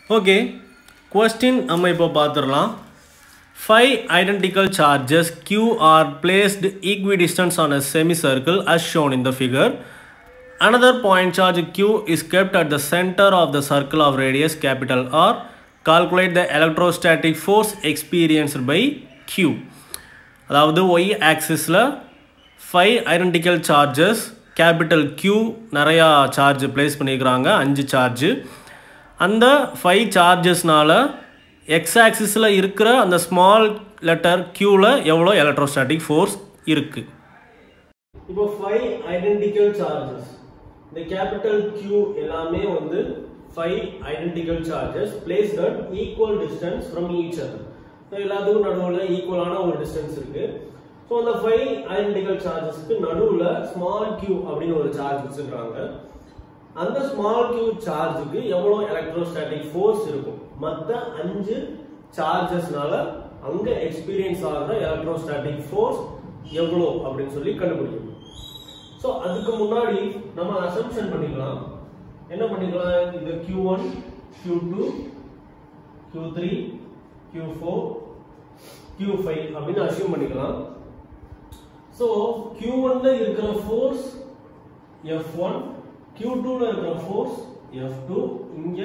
okay question நம்ம இப்போ பார்த்துடலாம் five identical charges q are placed equidistant on a semicircle as shown in the figure another point charge q is kept at the center of the circle of radius capital r calculate the electrostatic force experienced by q அதாவது Y ஆக்சிஸில் five identical charges capital q நிறையா charge place பண்ணியிருக்கிறாங்க அஞ்சு charge அந்த five சார்ஜஸ்னால X ஆக்சிஸில் இருக்கிற அந்த small letter க்யூவில் எவ்வளோ எலக்ட்ரோஸ்டாட்டிக் ஃபோர்ஸ் இருக்குது இப்போ ஃபைவ் ஐடென்டிக்கல் சார்ஜஸ் இந்த கேபிட்டல் q எல்லாமே வந்து five identical charges place at equal distance from each other so எல்லாத்துக்கும் நடுவில் ஈக்குவலான ஒரு டிஸ்டன்ஸ் இருக்கு ஸோ அந்த ஃபைவ் ஐடென்டிக்கல் சார்ஜஸ்க்கு நடுவில் ஸ்மால் q அப்படின்னு ஒரு சார்ஜ் வச்சுருக்காங்க அந்த ஸ்மால் q சார்ஜுக்கு எவ்வளோ எலக்ட்ரோஸ்டாட்டிக் ஃபோர்ஸ் இருக்கும் மற்ற அஞ்சு சார்ஜஸ்னால அங்க எக்ஸ்பீரியன்ஸ் ஆகிற எலக்ட்ரோஸ்டாட்டிக் ஃபோர்ஸ் எவ்வளோ அப்படின்னு சொல்லி கண்டுபிடிக்கணும் ஸோ அதுக்கு முன்னாடி நம்ம அசம்ஷன் பண்ணிக்கலாம் என்ன பண்ணிக்கலாம் இந்த Q1 Q2 Q3 Q4 Q5 அப்படின்னு அசியூம் பண்ணிக்கலாம் ஸோ Q1 ல இருக்கிற ஃபோர்ஸ் F1 Q2 ல இருக்கிற ஃபோர்ஸ் F2 இங்க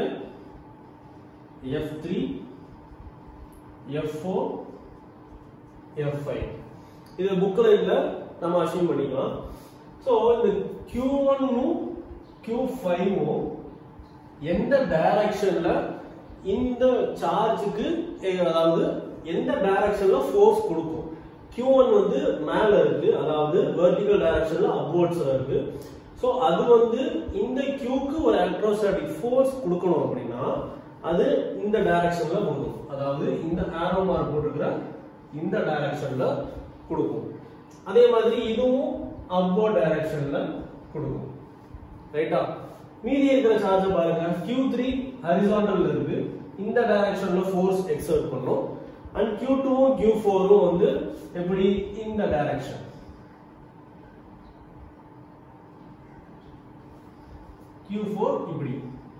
F3 F4 F5 இது புக்கில் இல்ல நம்ம அசியூம் பண்ணிக்கலாம் ஸோ இந்த Q1 ம் Q5 ம் எந்த டைரக்ஷன்ல இந்த சார்ஜுக்கு அதாவது எந்த டைரக்ஷன்ல ஃபோர்ஸ் கொடுக்கும் Q1 வந்து மேல இருக்கு அதாவது வெர்டிகல் டைரக்ஷன்ல அப்வர்ட்ஸ்ல இருக்கு ஸோ அது வந்து இந்த Qக்கு ஒரு எலக்ட்ரோஸ்டாட்டிக் ஃபோர்ஸ் கொடுக்கணும் அப்படின்னா அது இந்த டைரக்ஷன்ல கொடுக்கும் அதாவது இந்த ஆரோ மார்க் போட்டிருக்கிற இந்த டைரக்ஷன்ல கொடுக்கும் அதே மாதிரி இதுவும் அப்வர்ட் டைரக்ஷன்ல கொடுக்கும் ரைட்டா மீதி இருக்கிற சார்ஜ் பாருங்க Q3 ஹரிசாண்டல் இருக்கு இந்த டைரக்ஷன்ல ஃபோர்ஸ் எக்ஸர்ட் பண்ணும் அண்ட் Q2 வும் Q4 வும் வந்து எப்படி இந்த டைரக்ஷன் Q4 இப்படி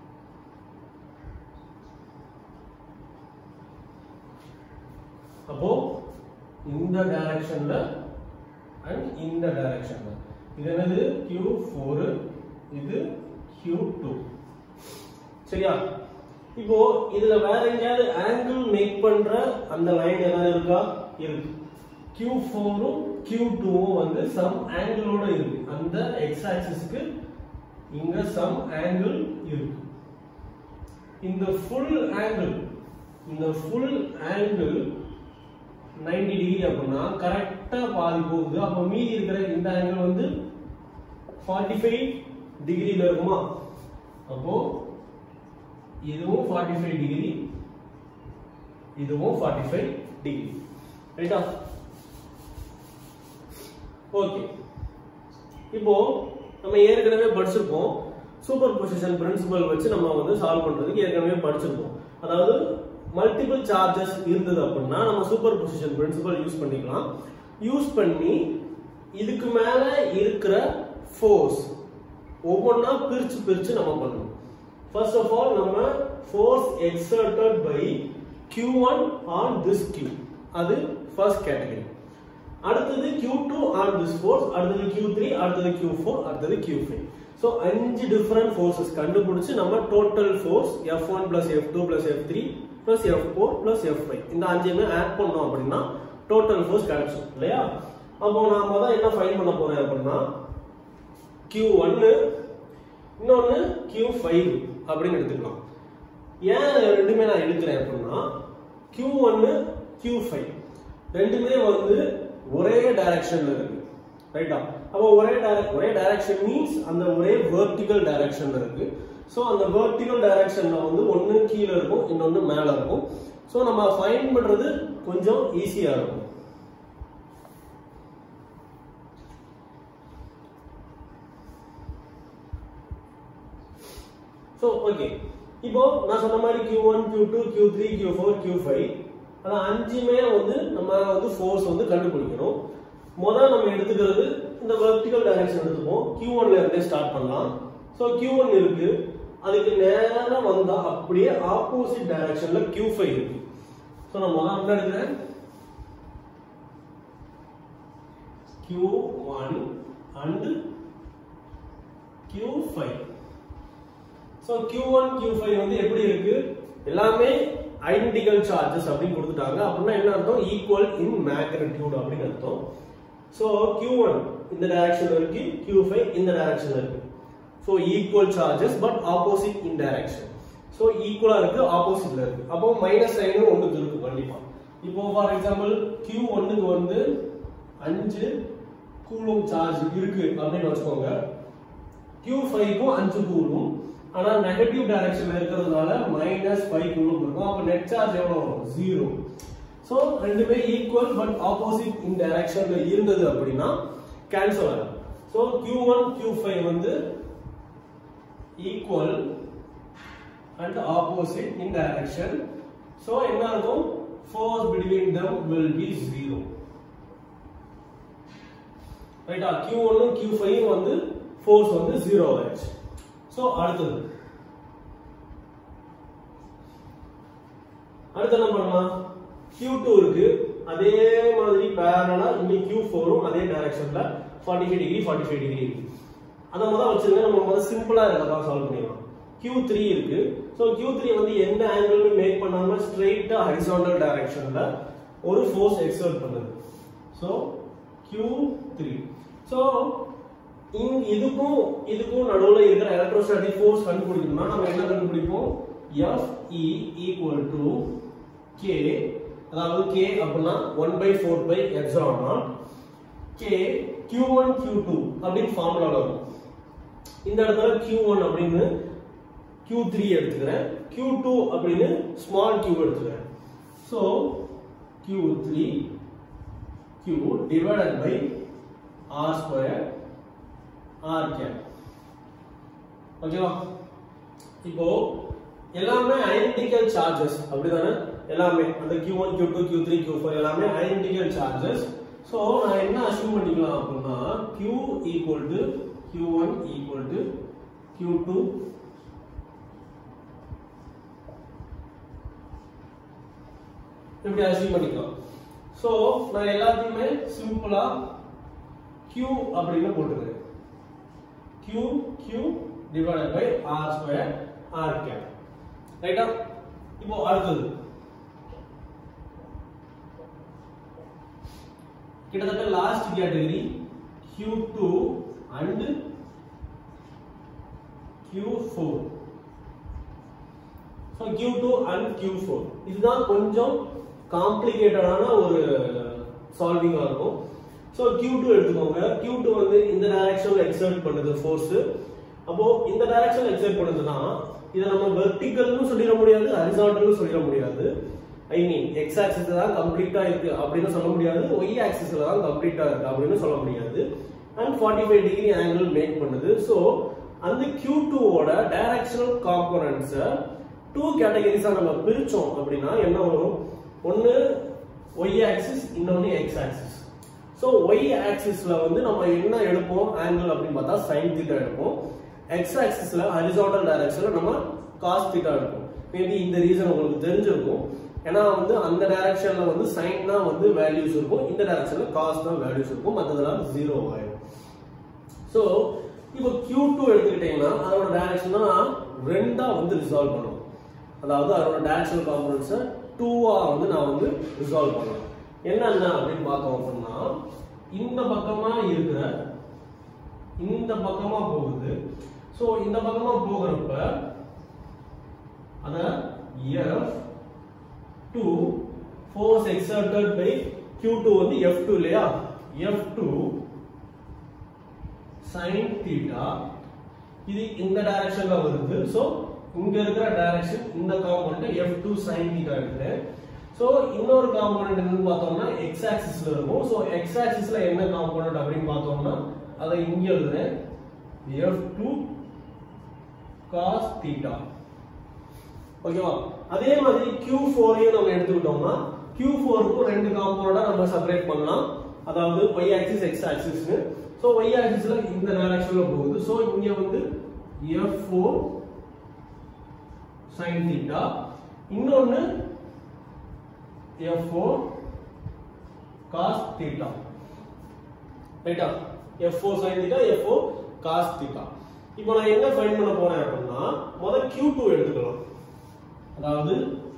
அப்போ இந்த டைரக்ஷன்ல அண்ட் இந்த டைரக்ஷன்ல இது என்னது Q4 இது Q2 சரியா இப்போ இதுல வேற எங்கேயாவது ஆங்கிள் மேக் பண்ற அந்த லைன் ஏதாவது இருக்கா இருக்கு Q4 ம் Q2 ம் வந்து சம் ஆங்கிளோட இருக்கு அந்த எக்ஸ் ஆக்சிஸ்க்கு இங்க சம் ஆங்கிள் இருக்கு இந்த ஃபுல் ஆங்கிள் இந்த ஃபுல் ஆங்கிள் 90 டிகிரி அப்படின்னா கரெக்டா பாதி போகுது அப்ப மீதி இருக்கிற இந்த ஆங்கிள் வந்து 45 டிகிரில இருக்குமா அப்போ இதுவும் 45 டிகிரி இதுவும் 45 டிகிரி ரைட்டா ஓகே இப்போ நம்ம ஏற்கனவே படிச்சிருப்போம் சூப்பர் பொசிஷன் பிரின்சிபல் வச்சு நம்ம வந்து சால்வ் பண்றதுக்கு ஏற்கனவே படிச்சிருப்போம் அதாவது மல்டிபிள் சார்ஜஸ் இருந்தது அப்படின்னா நம்ம சூப்பர் பொசிஷன் பிரின்சிபல் யூஸ் பண்ணிக்கலாம் யூஸ் பண்ணி இதுக்கு மேல இருக்கிற ஃபோர்ஸ் ஒவ்வொன்றா பிரிச்சு பிரிச்சு நம்ம பண்ணணும் ஃபர்ஸ்ட் ஆஃப் ஆல் நம்ம force exerted by Q1 on this Q அது ஃபர்ஸ்ட் கேட்டகரி அடுத்தது Q2 ஆன் திஸ் ஃபோர்ஸ் அடுத்தது Q3 அடுத்தது Q4 அடுத்தது Q5 ஸோ அஞ்சு டிஃபரெண்ட் ஃபோர்ஸஸ் கண்டுபிடிச்சு நம்ம total force F1 plus F2 plus F3 plus F4 plus F5 இந்த அஞ்சையுமே ஆட் பண்ணோம் அப்படின்னா டோட்டல் ஃபோர்ஸ் கிடைச்சிடும் இல்லையா அப்போ நாம தான் என்ன ஃபைன் பண்ண போறேன் அப்படின்னா Q1 இன்னொன்னு Q5 அப்படின்னு எடுத்துக்கலாம் ஏன் ரெண்டுமே நான் எடுக்கிறேன் அப்படின்னா Q1 Q5 ரெண்டுமே வந்து ஒரே டைரக்ஷன்ல இருக்கு ரைட்டா அப்போ ஒரே டைரக்ட் ஒரே டைரக்ஷன் மீன்ஸ் அந்த ஒரே வெர்டிகல் டைரக்ஷன்ல இருக்கு ஸோ அந்த வெர்டிகல் டைரக்ஷன்ல வந்து ஒன்று கீழே இருக்கும் இன்னொன்று மேலே இருக்கும் ஸோ நம்ம ஃபைன் பண்றது கொஞ்சம் ஈஸியா இருக்கும் ஸோ ஓகே இப்போ நான் சொன்ன மாதிரி Q1, Q2, Q3, Q4, Q5 அது அஞ்சுமே வந்து நம்ம வந்து ஃபோர்ஸ் வந்து கண்டுபிடிக்கணும் முதல் நம்ம எடுத்துக்கிறது இந்த வெர்டிகல் டைரக்ஷன் எடுத்துப்போம் Q1 ல இருந்தே ஸ்டார்ட் பண்ணலாம் ஸோ Q1 இருக்கு அதுக்கு நேரா வந்தா அப்படியே ஆப்போசிட் டைரக்ஷன்ல Q5 இருக்கு ஸோ நான் முதல்ல எடுக்கிறேன் Q1 and Q5 so Q1 Q5 வந்து எப்படி இருக்கு எல்லாமே ஐடென்டிக்கல் சார்ஜஸ் அப்படின்னு கொடுத்துட்டாங்க அப்படின்னா என்ன அர்த்தம் ஈக்குவல் இன் மேக்னிடியூட் அப்படின்னு அர்த்தம் ஸோ Q1 இந்த டைரக்ஷன்ல இருக்கு Q5 இந்த டைரக்ஷன்ல இருக்கு so equal charges but opposite in direction so ஈக்குவலா இருக்கு ஆப்போசிட்ல இருக்கு அப்போ மைனஸ் சைனும் ஒன்றுக்கு இருக்கு கண்டிப்பா இப்போ ஃபார் எக்ஸாம்பிள் Q ஒன்னுக்கு வந்து அஞ்சு கூலும் சார்ஜ் இருக்கு அப்படின்னு வச்சுக்கோங்க Q5க்கும் அஞ்சு கூலும் ஆனா நெகட்டிவ் டைரக்ஷன்ல இருக்கிறதுனால மைனஸ் ஃபைவ் கூலும் இருக்கும் அப்ப நெட் சார்ஜ் எவ்வளவு வரும் ஜீரோ ஸோ ரெண்டுமே ஈக்குவல் பட் ஆப்போசிட் இன் டைரக்ஷன்ல இருந்தது அப்படின்னா கேன்சல் ஆகும் so Q1 one Q five வந்து equal and opposite in direction so என்ன இருக்கும் force between them will be zero ரைட்டா Q1 ஒன்னும் கியூ ஃபைவ் வந்து ஃபோர்ஸ் வந்து ஜீரோ ஆயிடுச்சு ஸோ அடுத்தது அடுத்து என்ன பண்ணலாம் Q2 இருக்கு அதே மாதிரி பேரலா இங்க Q4 ம் அதே டைரக்ஷன்ல 45 டிகிரி 45 டிகிரி இருக்கு அத முதல்ல வச்சிருங்க நம்ம முதல்ல சிம்பிளா இருக்கதா சால்வ் பண்ணிடலாம் Q3 இருக்கு சோ Q3 வந்து எந்த ஆங்கிளும் மேக் பண்ணாம ஸ்ட்ரைட்டா ஹரிசாண்டல் டைரக்ஷன்ல ஒரு ஃபோர்ஸ் எக்ஸர்ட் பண்ணுது சோ Q3 சோ இங்க இதுக்கும் இதுக்கும் நடுவுல இருக்கிற எலக்ட்ரோஸ்டாட்டிக் ஃபோர்ஸ் கண்டுபிடிக்கணும்னா நம்ம என்ன கண்டுபிடிப்போம் FE ஈக்குவல் டு K அதாவது K அப்படின்னா 1 by 4 by epsilon naught K Q1 Q2 அப்படின்னு ஃபார்முலால வரும் இந்த இடத்துல Q1 அப்படின்னு Q3 எடுத்துக்கிறேன் Q2 அப்படின்னு ஸ்மால் q எடுத்துக்கிறேன் so Q3 Q divided by R square R cap ஓகேவா இப்போ எல்லாமே ஐடென்டிக்கல் சார்ஜஸ் அப்படிதானே எல்லாமே அந்த Q1 Q2 Q3 Q4 எல்லாமே ஐடென்டிக்கல் சார்ஜஸ் சோ நான் என்ன அஸ்யூம் பண்ணிக்கலாம் அப்படின்னா Q equal to Q1 equal to Q2 இப்படி அஸ்யூம் பண்ணிக்கலாம் சோ நான் எல்லாத்தையுமே சிம்பிளா Q அப்படின்னு போட்டுக்கிறேன் Q Q divided by R square R cap ரைட்டா இப்போ அடுத்தது கிட்டத்தட்ட last category Q2 and Q4 so Q2 and Q4 இதுதான் கொஞ்சம் காம்ப்ளிகேட்டடான ஒரு சால்விங்கா இருக்கும் ஸோ Q2 எடுத்துக்கோங்க Q2 வந்து இந்த டைரக்ஷன்ல எக்ஸர்ட் பண்ணுது ஃபோர்ஸ் அப்போ இந்த டைரக்ஷன்ல எக்ஸர்ட் பண்ணுதுன்னா இதை நம்ம வெர்டிகல்னு சொல்லிட முடியாது ஹரிசாண்டல்னு சொல்லிட முடியாது ஐ மீன் எக்ஸ் ஆக்சிஸ் தான் கம்ப்ளீட்டா இருக்கு அப்படின்னு சொல்ல முடியாது ஒய் ஆக்சிஸ்ல தான் கம்ப்ளீட்டா இருக்கு அப்படின்னு சொல்ல முடியாது and forty five degree angle make பண்ணுது ஸோ அந்த கியூ டூவோட டைரக்ஷனல் காம்போனன்ட்ஸை டூ கேட்டகரிஸா நம்ம பிரிச்சோம் அப்படின்னா என்ன வரும் ஒன்னு ஒய் ஆக்சிஸ் இன்னொன்னு எக்ஸ் ஆக்சிஸ் ஸோ ஒய் ஆக்சிஸ்ல வந்து நம்ம என்ன எடுப்போம் ஆங்கிள் அப்படின்னு பார்த்தா சைன் தீட்டா எடுப்போம் எக்ஸ் ஆக்சிஸ்ல ஹரிசாண்டல் டைரக்ஷன்ல நம்ம காஸ் தீட்டா எடுப்போம் மேபி இந்த ரீசன் உங்களுக்கு தெரிஞ்சிருக்கும் ஏன்னா வந்து அந்த டைரக்ஷன்ல வந்து சைன் தான் வந்து வேல்யூஸ் இருக்கும் இந்த டைரக்ஷன்ல காஸ் தான் வேல்யூஸ் இருக்கும் மற்றதெல்லாம் ஜீரோ ஆயிடும் ஸோ இப்போ Q2 டூ எடுத்துக்கிட்டீங்கன்னா அதோட டைரக்ஷன் தான் ரெண்டா வந்து ரிசால்வ் பண்ணும் அதாவது அதோட டைரக்ஷனல் காம்பனன்ட்ஸை டூவா வந்து நான் வந்து ரிசால்வ் பண்ணலாம் என்னென்ன அப்படின்னு பார்த்தோம் அப்படின்னா இந்த பக்கமா இருக்கிற இந்த பக்கமா போகுது ஸோ இந்த பக்கமா போகிறப்ப அத F two force exerted by Q two வந்து எஃப் டூ இல்லையா எஃப் டூ சைன் தீட்டா இது இந்த டைரக்ஷன்ல வருது ஸோ இங்க இருக்கிற டைரக்ஷன் இந்த component F two sine theta எடுக்கிறேன் ஸோ இன்னொரு காம்பனண்ட் என்னன்னு பார்த்தோம்னா எக்ஸ் ஆக்சிஸ்ல இருக்கும் ஸோ எக்ஸ் ஆக்சிஸ்ல என்ன காம்பனண்ட் அப்படின்னு பார்த்தோம்னா அதை இங்க எழுதுறேன் எஃப் டூ காஸ் தீட்டா ஓகேவா அதே மாதிரி Q4 ஃபோரையும் நம்ம எடுத்துக்கிட்டோம்னா Q4 ஃபோருக்கும் ரெண்டு காம்பனண்டா நம்ம செப்பரேட் பண்ணலாம் அதாவது y axis x axis so y ஆக்சிஸ்ல இந்த டைரக்ஷன்ல போகுது ஸோ இங்க வந்து F4 sin theta இன்னொன்னு f4 cos theta ரைட்டா f4 sin theta f4 cos theta இப்போ நான் என்ன ஃபைண்ட் பண்ண போறேன் அப்படின்னா முத q2 எடுத்துக்கலாம் அதாவது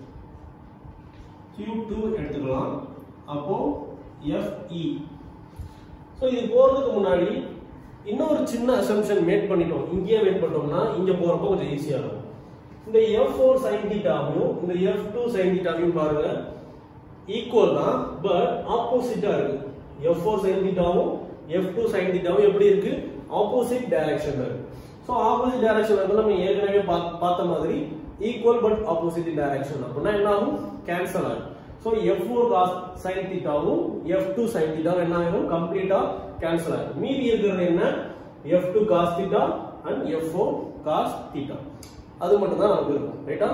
q2 எடுத்துக்கலாம் அப்போ fe ஸோ இது போறதுக்கு முன்னாடி இன்னொரு சின்ன அசம்ஷன் மேட் பண்ணிட்டோம் இங்கேயே மேட் பண்ணிட்டோம்னா இங்க போறப்போ கொஞ்சம் ஈஸியா இருக்கும் இந்த எஃப் ஃபோர் சைன் தீட்டாவையும் இந்த எஃப் டூ சைன் தீட்டாவையும் பாருங்க ஈக்குவல் தான் பட் ஆப்போசிட்டா இருக்கு எஃப் ஃபோர் சைன் தீட்டாவும் எஃப் டூ சைன் தீட்டாவும் எப்படி இருக்கு ஆப்போசிட் டைரக்ஷன்ல இருக்கு ஸோ ஆப்போசிட் டைரக்ஷன் வந்து நம்ம ஏற்கனவே பாத்- பார்த்த மாதிரி ஈக்குவல் பட் ஆப்போசிட் டைரக்ஷன் அப்படின்னா என்ன ஆகும் கேன்சல் ஆகும் so F four cos sine தீட்டாவும் எஃப் டூ சைன் தீட்டாவும் என்ன ஆகும் கம்ப்ளீட்டா கேன்சல் ஆகும் மீதி இருக்கிறது என்ன F two cos theta and F four cos theta அது மட்டும் தான் நமக்கு இருக்கும் ரைட்டா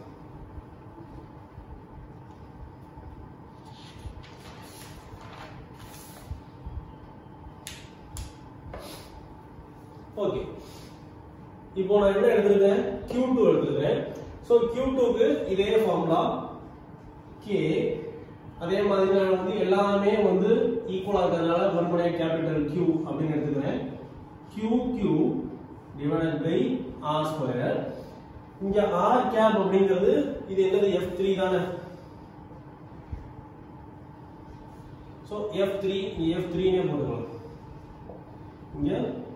ஓகே இப்போ நான் என்ன எடுத்திருக்கேன் Q2 எடுத்திருக்கேன் ஸோ Q2க்கு இதே ஃபார்முலா K அதே மாதிரி நான் வந்து எல்லாமே வந்து ஈக்குவலா இருக்கிறதுனால வெறுமனே கேபிட்டல் Q அப்படின்னு எடுத்துக்கிறேன் QQ divided by R square இங்க R கேப் அப்படிங்கிறது இது என்னது F3 தானே ஸோ F3 இங்க F3 னே போட்டுக்கலாம் இங்க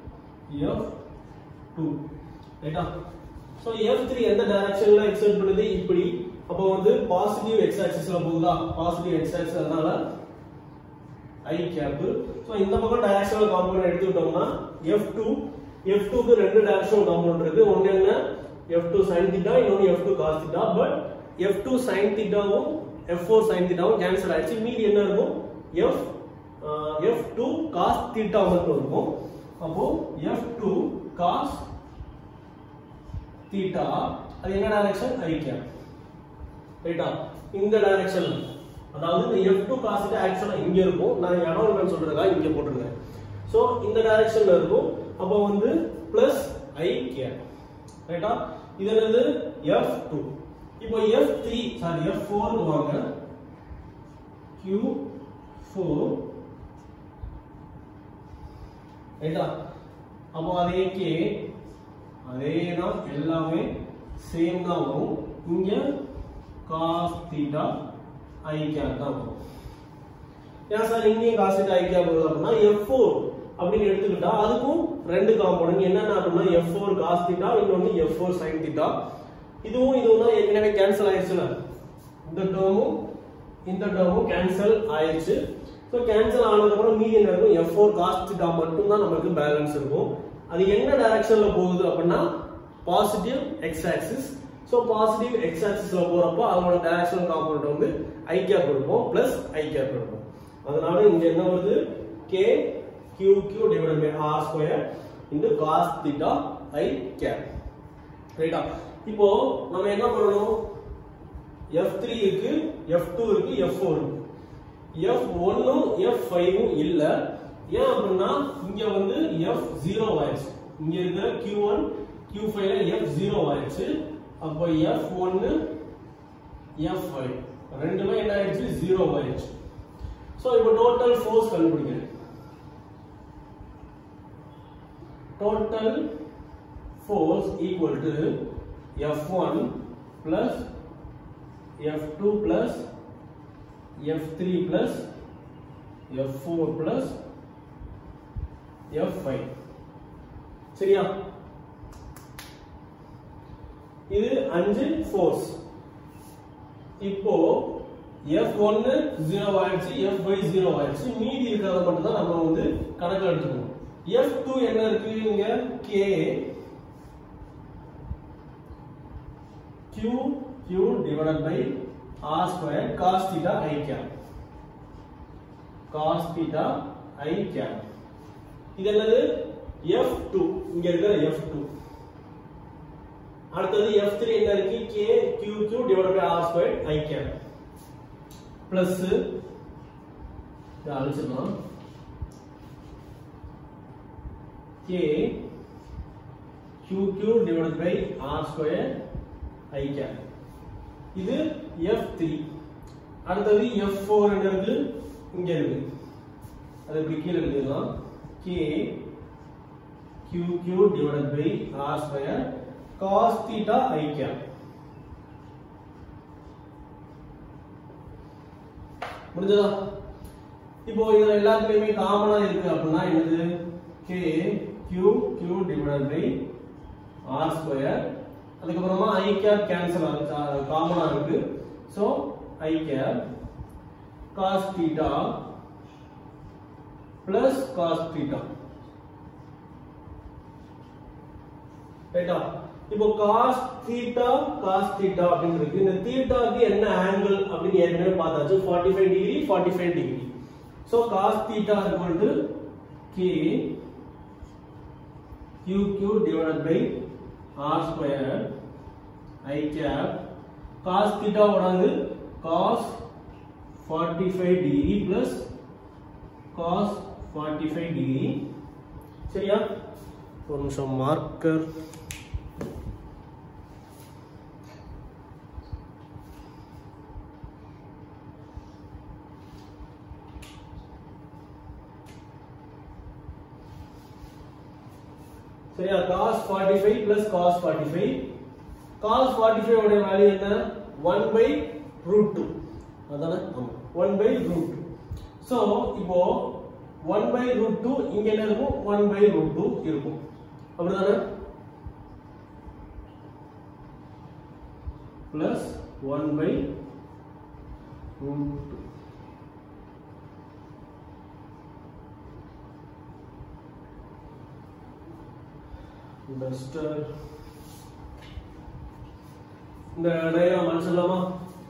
F2 ரைட்டா ஸோ F3 எந்த டைரக்ஷன்ல எக்ஸர்ட் பண்ணுது இப்படி அப்போ வந்து பாசிட்டிவ் எக்ஸ் ஆக்சிஸ்ல போகுதா பாசிட்டிவ் எக்ஸ் ஆக்சிஸ் அதனால ஐ கேப் ஸோ இந்த பக்கம் டைரக்ஷனல் காம்பவுண்ட் எடுத்துக்கிட்டோம்னா F2 F2க்கு ரெண்டு டைரக்ஷனல் காம்பவுண்ட் இருக்கு ஒன்னு என்ன F2 sin theta இன்னொன்னு F2 cos theta but F2 sin thetaவும் F4 sin thetaவும் கேன்சல் ஆயிடுச்சு மீதி என்ன இருக்கும் F ஆஹ், F2 cos theta மட்டும் இருக்கும் அப்போ F2 cos theta அது என்ன டைரக்ஷன் i cap ரைட்டா இந்த டைரக்ஷன் அதாவது இந்த F2 cos theta ஆக்சுவலா இங்க இருக்கும் நான் இடம் இல்லைன்னு சொல்றதுக்காக இங்க போட்டிருக்கேன் சோ இந்த டைரக்ஷன்ல இருக்கும் அப்போ வந்து பிளஸ் i cap ரைட்டா இது என்னது F2 இப்போ F3 சாரி F4 க்கு வாங்க Q4 ரைட்டா அப்போ அதே கே அதே தான் எல்லாமே சேம் தான் வரும் இங்க cos theta i cap தான் வரும் ஏன் சார் இங்கேயும் cos theta i cap வருது அப்படின்னா f4 அப்படின்னு எடுத்துக்கிட்டா அதுக்கும் ரெண்டு காம்பவுண்ட் என்னென்ன அப்படின்னா f4 cos theta இன்னொன்னு f4 sin theta இதுவும் இதுவும் தான் ஏற்கனவே கேன்சல் ஆயிடுச்சுல இந்த டேர்மும் இந்த டேர்மும் கேன்சல் ஆயிடுச்சு ஸோ கேன்சல் ஆனதுக்கப்புறம் மீதி என்ன இருக்கும் எஃப் ஃபோர் காஸ்ட் டா மட்டும் தான் நமக்கு பேலன்ஸ் இருக்கும் அது என்ன டைரக்ஷன்ல போகுது அப்படின்னா positive X axis so positive X ஆக்சிஸ்ல போறப்போ அதோட டைரக்ஷனல் காம்பவுண்ட் வந்து ஐ கேப் இருக்கும் பிளஸ் ஐ கேப் இருக்கும் அதனால இங்க என்ன வருது K Q Q divide by R square into cos theta I cap ரைட்டா இப்போ நம்ம என்ன பண்ணணும் F3 இருக்கு F2 இருக்கு F4 இருக்கு F1 உம் F5 உம் இல்ல ஏன் அப்படின்னா இங்க வந்து F0 ஆயிடுச்சு இங்க இருக்கிற Q1 Q5 ல F0 ஆயிடுச்சு அப்போ F1 F5 ரெண்டுமே என்ன ஆயிடுச்சு 0 ஆயிடுச்சு சோ இப்போ டோட்டல் ஃபோர்ஸ் கண்டுபிடிக்கிறேன் total force equal to F1 plus F2 plus F3 plus F4 plus F5 சரியா இது அஞ்சு ஃபோர்ஸ் இப்போ F1 0 ஆயிடுச்சு F5 0 ஆயிடுச்சு மீதி இருக்கிறத மட்டும் தான் நம்ம வந்து கணக்கு எடுத்துக்கணும் F2 என்ன இருக்கு இங்க K Q Q divided by R square cos theta i cap cos theta i cap இது என்னது F2 இங்க இருக்கிற F2 அடுத்தது F3 என்ன இருக்கு K Q Q divided by R square i cap plus இதை அழிச்சிடலாம் K QQ divided by R square I cap இது எஃப் த்ரீ அடுத்தது எஃப் ஃபோர் இருக்கு இங்க இருக்கு அது இப்படி கீழே எழுதிடலாம் K Q Q divided by R square cos theta I cap முடிஞ்சதா இப்போ இதுல எல்லாத்துலயுமே காமனா இருக்கு அப்படின்னா என்னது K Q Q divided by R square அதுக்கப்புறமா ஐ கேப் கேன்சல் ஆகுது காமனா இருக்கு so I cap cos theta plus cos theta ரைட்டா இப்போ காஸ் தீட்டா காஸ் தீட்டா அப்படின்னு இருக்கு இந்த தீட்டாக்கு என்ன ஆங்கிள் அப்படின்னு ஏற்கனவே பார்த்தாச்சு 45 degree 45 degree so cos theta equal to k q q divided by r square i cap cos theta ஓடாது cos 45 degree plus cos 45 degree சரியா ஒரு நிமிஷம் மார்க்கர் சரியா cos 45 plus cos 45 cos 45 உடைய வேல்யூ என்ன 1 by root 2 அதானே ஆமா 1 by root 2 so இப்போ 1 by root 2 இங்க என்ன இருக்கும் 1 by root 2 இருக்கும் அப்படிதானே plus 1 by root 2 டஸ்டர் இந்த டயக்ராம் அடிச்சிடலாமா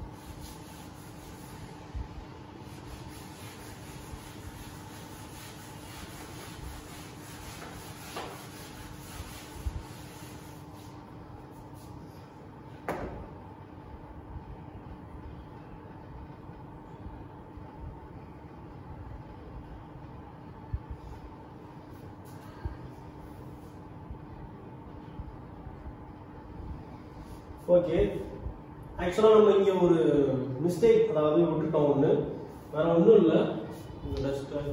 ஓகே ஆக்சுவலாக நம்ம இங்கே ஒரு மிஸ்டேக் அதாவது விட்டுட்டோம் ஒன்று வேற ஒன்றும் இல்லை இந்த டஸ்டர்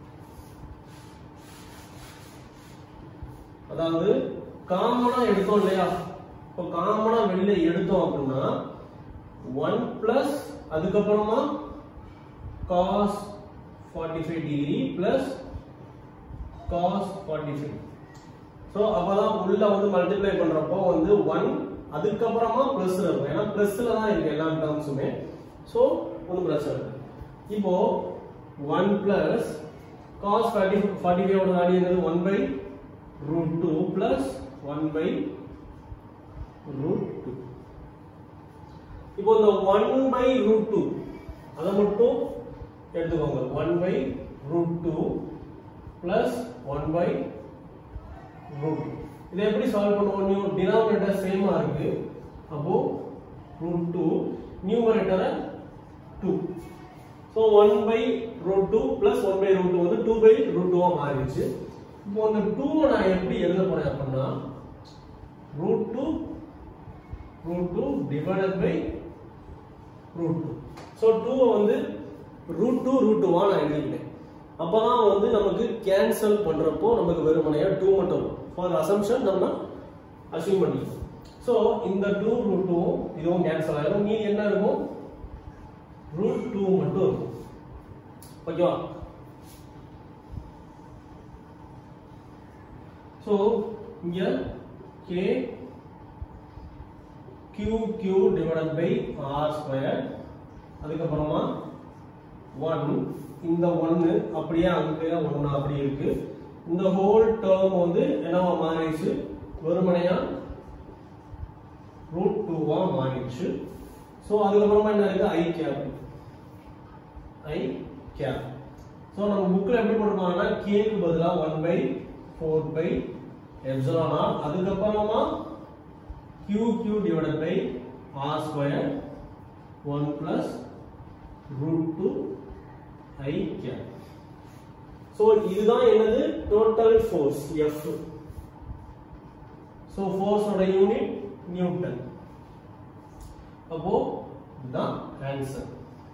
அதாவது காமனாக எடுத்தோம் இல்லையா இப்போ காமனாக வெளியில எடுத்தோம் அப்படின்னா ஒன் பிளஸ் அதுக்கப்புறமா cos forty five degree plus cos forty five so அப்பதான் உள்ள வந்து மல்டிப்ளை பண்றப்போ வந்து ஒன் அதுக்கப்புறமா பிளஸ் இருக்கும் ஏன்னா பிளஸ்ல தான் இருக்கு எல்லா டேர்ம்ஸுமே ஸோ ஒன்றும் பிரச்சனை இல்லை இப்போ one plus cos forty forty ஃபைவோட வேல்யூ என்னது one by root two plus one by root two இப்போ இந்த ஒன் பை ரூட் டூ அதை மட்டும் எடுத்துக்கோங்க one by root two plus one by root இதை எப்படி சால்வ் பண்ணுவோம் நியூ டினாமினேட்டர் சேமா இருக்கு அப்போ ரூட் டூ நியூமரேட்டரை two so one by root two plus one by root two வந்து டூ பை ரூட் டூவா மாறிடுச்சு இப்போ அந்த டூவை நான் எப்படி எழுத போறேன் அப்படின்னா root two root two divided by root two so டூவை வந்து ரூட் டூ ரூட் டூவா நான் எழுதிக்கிட்டேன் அப்பதான் வந்து நமக்கு கேன்சல் பண்றப்போ நமக்கு வெறுமனையா டூ மட்டும் வரும் ஃபார் அசம்ஷன் நம்ம அசியூம் பண்ணிக்கலாம் ஸோ இந்த டூ ரூட் டூவும் இதுவும் கேன்சல் ஆகிடும் மீதி என்ன இருக்கும் ரூட் டூ மட்டும் இருக்கும் ஓகேவா ஸோ இங்க K Q Q divided by R square அதுக்கப்புறமா ஒன் இந்த ஒன்னு அப்படியே அங்கே ஒன்னு அப்படி இருக்கு இந்த ஹோல் டேர்ம் வந்து என்னவா மாறிடுச்சு வெறுமனையா ரூட் டூவா மாறிடுச்சு ஸோ அதுக்கப்புறமா என்ன இருக்கு I cap I cap so நம்ம புக்கில் எப்படி போட்டிருப்பாங்கன்னா கேக்கு பதிலாக one by four by epsilon R அதுக்கப்புறமா Q Q divided by R square one plus root two I cap so இதுதான் என்னது டோட்டல் ஃபோர்ஸ் எஃப் ஸோ ஃபோர்ஸோட யூனிட் நியூட்டன் அப்போ இதுதான் ஆன்சர்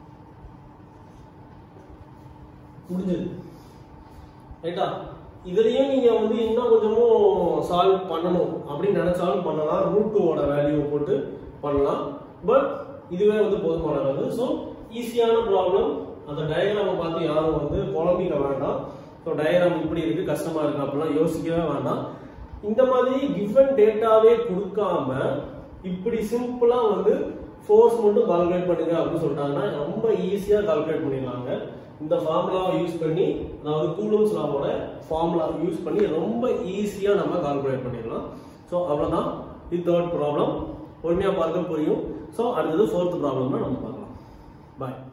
முடிஞ்சது ரைட்டா இதுலயும் நீங்க வந்து இன்னும் கொஞ்சமும் சால்வ் பண்ணணும் அப்படின்னு நினைச்சாலும் பண்ணலாம் ரூட் டூவோட வேல்யூ போட்டு பண்ணலாம் பட் இதுவே வந்து போதுமானது ஸோ ஈஸியான ப்ராப்ளம் அந்த டயக்ராமை பார்த்து யாரும் வந்து குழம்பிக்க வேண்டாம் ஸோ டயக்ராம் இப்படி இருக்கு கஷ்டமா இருக்கு அப்படிலாம் யோசிக்கவே வேண்டாம் இந்த மாதிரி கிவன் டேட்டாவே கொடுக்காம இப்படி சிம்பிளா வந்து ஃபோர்ஸ் மட்டும் கால்குலேட் பண்ணுங்க அப்படின்னு சொல்லிட்டாங்கன்னா ரொம்ப ஈஸியா கால்குலேட் பண்ணிடலாங்க இந்த ஃபார்முலாவை யூஸ் பண்ணி அதாவது கூலம்ஸ் லாவோட ஃபார்முலா யூஸ் பண்ணி ரொம்ப ஈஸியா நம்ம கால்குலேட் பண்ணிடலாம் ஸோ அவ்வளவுதான் இது தேர்ட் ப்ராப்ளம் பொறுமையா பார்க்க புரியும் ஸோ அடுத்தது ஃபோர்த் ப்ராப்ளம்னா நம்ம பார்க்கலாம் பாய்